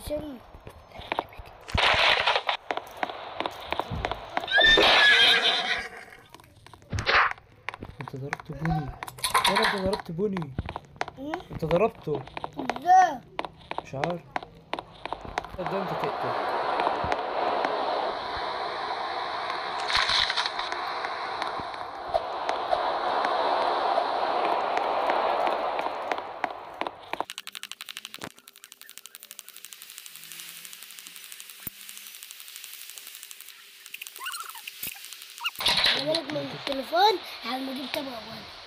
عشان انت ضربت بني انا انت ضربت بني مم؟ انت ضربته ازاي مش عارف ده انت تقتل خلي بالك من التليفون على ما اجيب تبع وانا